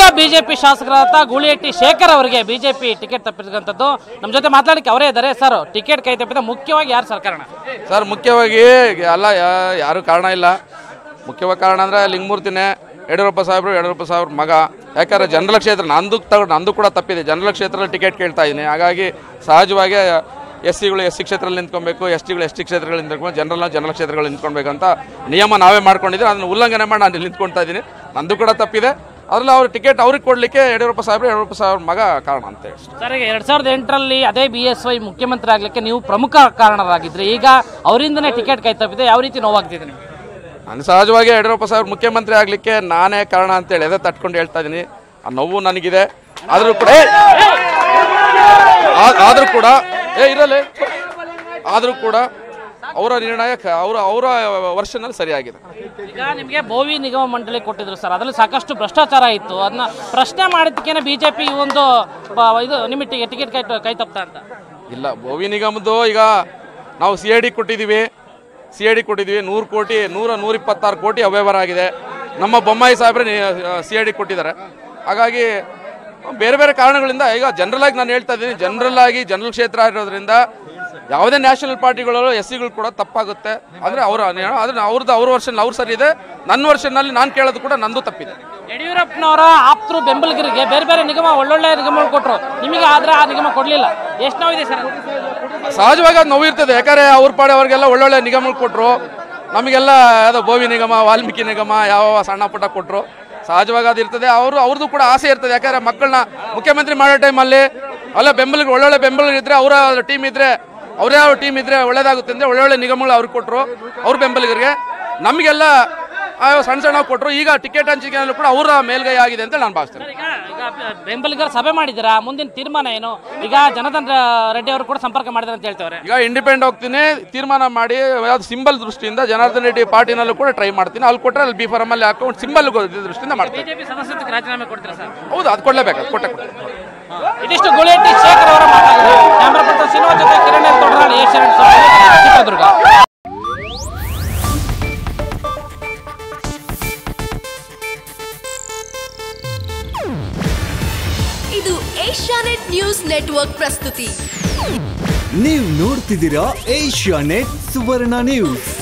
BJP ಶಾಸಕರಾದ ಗೂಳಿಹಟ್ಟಿ ಶೇಖರ್ ಅವರಿಗೆ BJP ticket ತಪ್ಪಿರ್ತಕ್ಕಂಥದ್ದು ನಮ್ಮ ಜೊತೆ ಮಾತಾಡಲಿಕ್ಕೆ ಅವರೇ ಇದ್ದಾರೆ ಸರ್ ಟಿಕೆಟ್ ಕೈ ತಪ್ಪಿದ ಮುಖ್ಯವಾಗಿ ಯಾರು ಸರ್ ಕಾರಣ ಸರ್ ಮುಖ್ಯವಾಗಿ ಅಲ್ಲ ಯಾ- ಯಾರು ಕಾರಣ ಇಲ್ಲ ಮುಖ್ಯವಾಗಿ ಕಾರಣ ಅಂದರೆ ಲಿಂಗಮೂರ್ತಿನೇ ಯಡಿಯೂರಪ್ಪ ಸಾಹೇಬರು ಯಡಿಯೂರಪ್ಪ ಸಾಹೇಬ್ರ ಮಗ ಯಾಕಂದ್ರೆ ಜನರಲ್ ಕ್ಷೇತ್ರ ನಂದು ತಗೊಂಡು ನಂದು ಕೂಡ ತಪ್ಪಿದೆ ಜನರಲ್ ಕ್ಷೇತ್ರದಲ್ಲಿ ಟಿಕೆಟ್ ಕೇಳ್ತಾ ಇದ್ದೀನಿ ಹಾಗಾಗಿ ಸಹಜವಾಗಿ ಎಸ್ ಸಿಗಳು ಎಸ್ ಸಿ ಕ್ಷೇತ್ರದಲ್ಲಿ ನಿಂತ್ಕೊಬೇಕು ಎಸ್ ಟಿಗಳು ಎಸ್ ಟಿ ಕ್ಷೇತ್ರಗಳಲ್ಲಿ ನಿಂತ್ಕೊಂಡು ಜನರಲ್ನ ಜನರಲ್ ಕ್ಷೇತ್ರಗಳಲ್ಲಿ ನಿಂತ್ಕೊಳ್ಬೇಕು ಅಂತ ನಿಯಮ ನಾವೇ ಮಾಡ್ಕೊಂಡಿದ್ದೀವಿ ಅದನ್ನು ಉಲ್ಲಂಘನೆ ಮಾಡಿ ನಾನು ಇಲ್ಲಿ ನಿಂತ್ಕೊಳ್ತಾ ಇದ್ದೀನಿ ನಂದು ಕೂಡ ತಪ್ಪಿದೆ ಅದರಲ್ಲಿ ಅವ್ರ ಟಿಕೆಟ್ ಅವ್ರಿಗೆ ಕೊಡಲಿಕ್ಕೆ ಯಡಿಯೂರಪ್ಪ ಸಾಹೇಬರು ಯಡಿಯೂರಪ್ಪ ಸಾಹೇಬ್ರ ಮಗ ಕಾರಣ ಅಂತ ಹೇಳಿ ಸರ್ ಈಗ ಎರಡ್ ಸಾವಿರದ ಎಂಟರಲ್ಲಿ ಅದೇ ಬಿ ಎಸ್ ವೈ ಮುಖ್ಯಮಂತ್ರಿ ಆಗ್ಲಿಕ್ಕೆ ನೀವು ಪ್ರಮುಖ ಕಾರಣರಾಗಿದ್ರಿ ಈಗ ಅವರಿಂದನೇ ಟಿಕೆಟ್ ಕೈ ತಪ್ಪಿದೆ ಯಾವ ರೀತಿ ನೋವಾಗ್ತಿದೆ ನಿಮಗೆ ನಾನು ಸಹಜವಾಗಿ ಯಡಿಯೂರಪ್ಪ ಸಾಹೇಬ್ ಮುಖ್ಯಮಂತ್ರಿ ಆಗಲಿಕ್ಕೆ ನಾನೇ ಕಾರಣ ಅಂತೇಳಿ ಎದೆ ತಟ್ಕೊಂಡು ಹೇಳ್ತಾ ಇದ್ದೀನಿ ಆ ನೋವು ನನಗಿದೆ ಆದರೂ ಕೂಡ ಆ- ಆದರೂ ಕೂಡ ಏ ಇರಲಿ ಆದರೂ ಕೂಡ ಅವರ ನಿರ್ಣಯ ಕ- ಅವರ ಅವರ ವರ್ಷನಲ್ಲಿ ಸರಿಯಾಗಿದೆ ಈಗ ನಿಮಗೆ ಬೋವಿ ನಿಗಮ ಮಂಡಳಿ ಕೊಟ್ಟಿದ್ರು ಸರ್ ಅದರಲ್ಲಿ ಸಾಕಷ್ಟು ಭ್ರಷ್ಟಾಚಾರ ಇತ್ತು ಅದನ್ನ ಪ್ರಶ್ನೆ ಮಾಡಿದ್ದಕ್ಕೇನೆ ಬಿಜೆಪಿ ಈ ಒಂದು ಬ- ಇದು ನಿಮಗೆ ಟಿಕೆಟ್ ಕೈ ಕೈ ತಪ್ತಾ ಅಂತ ಇಲ್ಲ ಭೋವಿ ನಿಗಮದ್ದು ಈಗ ನಾವು ಸಿ ಐ ಡಿ ಕೊಟ್ಟಿದ್ದೀವಿ ಸಿ ಐ ಡಿ ಕೊಟ್ಟಿದ್ದೀವಿ ನೂರು ಕೋಟಿ ನೂರ ನೂರ ಇಪ್ಪತ್ತಾರು ಕೋಟಿ ಅವ್ಯವಹಾರ ಆಗಿದೆ ನಮ್ಮ ಬೊಮ್ಮಾಯಿ ಸಾಹೇಬ್ರೆ ಸಿ ಐ ಡಿ ಕೊಟ್ಟಿದ್ದಾರೆ ಹಾಗಾಗಿ ಬೇರೆ ಬೇರೆ ಕಾರಣಗಳಿಂದ ಈಗ ಜನರಲ್ ಆಗಿ ನಾನು ಹೇಳ್ತಾ ಇದ್ದೀನಿ ಜನರಲ್ ಆಗಿ ಜನರಲ್ ಕ್ಷೇತ್ರ ಇರೋದ್ರಿಂದ ಯಾವುದೇ ನ್ಯಾಷನಲ್ ಪಾರ್ಟಿಗಳು ಎಸ್ ಸಿಗಳು ಕೂಡ ತಪ್ಪಾಗುತ್ತೆ ಆದರೆ ಅವರ ಆದರೆ ಅವ್ರದ್ದು ಅವ್ರ ವರ್ಷನ್ ಅವ್ರು ಸರಿ ಇದೆ ನನ್ನ ವರ್ಷನಲ್ಲಿ ನಾನು ಕೇಳೋದು ಕೂಡ ನಂದು ತಪ್ಪಿದೆ ಯಡಿಯೂರಪ್ಪನವರ ಆಪ್ತರು ಬೆಂಬಲಿಗರಿಗೆ ಬೇರೆ ಬೇರೆ ನಿಗಮ ಒಳ್ಳೊಳ್ಳೆ ನಿಗಮಗಳು ಕೊಟ್ಟರು ನಿಮಗೆ ಆದ್ರೆ ಆ ನಿಗಮ ಕೊಡಲಿಲ್ಲ ಎಷ್ಟು ನೋವಿದೆ ಸರ್ ಅದು? ಸಹಜವಾಗಿ ಅದು ನೋವು ಇರ್ತದೆ ಯಾಕಂದ್ರೆ ಅವ್ರ ಪಾಡೆ ಅವ್ರಿಗೆಲ್ಲ ಒಳ್ಳೊಳ್ಳೆ ನಿಗಮ ಕೊಟ್ಟರು ನಮಗೆಲ್ಲ ಯಾವುದೋ ಬೋವಿ ನಿಗಮ ವಾಲ್ಮೀಕಿ ನಿಗಮ ಯಾವ ಸಣ್ಣ ಪುಟ್ಟ ಕೊಟ್ಟರು ಸಹಜವಾಗಿ ಅದು ಇರ್ತದೆ ಅವರು ಅವ್ರದ್ದು ಕೂಡ ಆಸೆ ಇರ್ತದೆ ಯಾಕಂದ್ರೆ ಮಕ್ಕಳನ್ನ ಮುಖ್ಯಮಂತ್ರಿ ಮಾಡೋ ಟೈಮಲ್ಲಿ ಅಲ್ಲ ಬೆಂಬಲಿಗೆ ಒಳ್ಳೊಳ್ಳೆ ಬೆಂಬಲಿಗರು ಇದ್ರೆ ಅವರ ಟೀಮ್ ಇದ್ರೆ ಅವ್ರ ಯಾವ ಟೀಮ್ ಇದ್ರೆ ಒಳ್ಳೇದಾಗುತ್ತೆ ಅಂದ್ರೆ ಒಳ್ಳೊಳ್ಳೆ ನಿಗಮಗಳು ಅವ್ರಿಗೆ ಕೊಟ್ಟರು ಅವ್ರ ಬೆಂಬಲಿಗರಿಗೆ ನಮಗೆಲ್ಲ ಆ ಸಣ್ಣ ಸಣ್ಣ ಕೊಟ್ಟರು ಈಗ ಟಿಕೆಟ್ ಹಂಚಿಕೆಯಲ್ಲೂ ಕೂಡ ಅವರ ಮೇಲ್ಗೈ ಆಗಿದೆ ಅಂತ ನಾನು ಭಾವಿಸ್ತೇನೆ ಈಗ ಈಗ ಬೆಂಬಲಿಗರ ಸಭೆ ಮಾಡಿದ್ದೀರಾ ಮುಂದಿನ ತೀರ್ಮಾನ ಏನು ಈಗ ಜನಾರ್ದನ್ ರೆಡ್ಡಿ ಅವರು ಕೂಡ ಸಂಪರ್ಕ ಮಾಡಿದಾರೆ ಅಂತ ಹೇಳ್ತವ್ರೆ ಈಗ ಇಂಡಿಪೆಂಡೆಂಟ್ ಹೋಗ್ತೀನಿ ತೀರ್ಮಾನ ಮಾಡಿ ಯಾವ್ದು ಸಿಂಬಲ್ ದೃಷ್ಟಿಯಿಂದ ಜನಾರ್ದನ್ ರೆಡ್ಡಿ ಪಾರ್ಟಿನಲ್ಲೂ ಕೂಡ ಟ್ರೈ ಮಾಡ್ತೀನಿ ಅಲ್ಲಿ ಕೊಟ್ಟರೆ ಅಲ್ಲಿ ಬಿ ಫಾರಮ್ ಅಲ್ಲಿ ಹಾಕೊಂಡು ಸಿಂಬಲ್ ದೃಷ್ಟಿಯಿಂದ ಮಾಡ್ತೀನಿ ಬಿಜೆಪಿ ಸದಸ್ಯತ್ವಕ್ಕೆ ರಾಜೀನಾಮೆ ಕೊಡ್ತೀರಾ ಸರ್ ಹೌದು ಅದು ಕೊಡ್ಲೇಬೇಕು ಅದು ಕೊಟ್ಟೆ ಕೊಟ್ಟೆ ಇದಿಷ್ಟು ಗುಳಿಹಟ್ಟಿ ಶೇಖರ್ ಅವರ ಮಾತಾಡಿದ್ರು ಕ್ಯಾಮ್ರಾ ಪರ್ಸನ್ ಶ್ರೀನಿವಾಸ್ ಜೊತೆ ಕಿರಣ್ ಎಲ್ ತೊಡರಾಳ್ ಏಷ್ಯನ್ ಚಿತ್ರದುರ್ಗ ಇದು ಏಷ್ಯಾನೆಟ್ ನ್ಯೂಸ್ ನೆಟ್ವರ್ಕ್ ಪ್ರಸ್ತುತಿ ನೀವು ನೋಡ್ತಿದ್ದೀರಾ ಏಷ್ಯಾ ನೆಟ್ ಸುವರ್ಣ ನ್ಯೂಸ್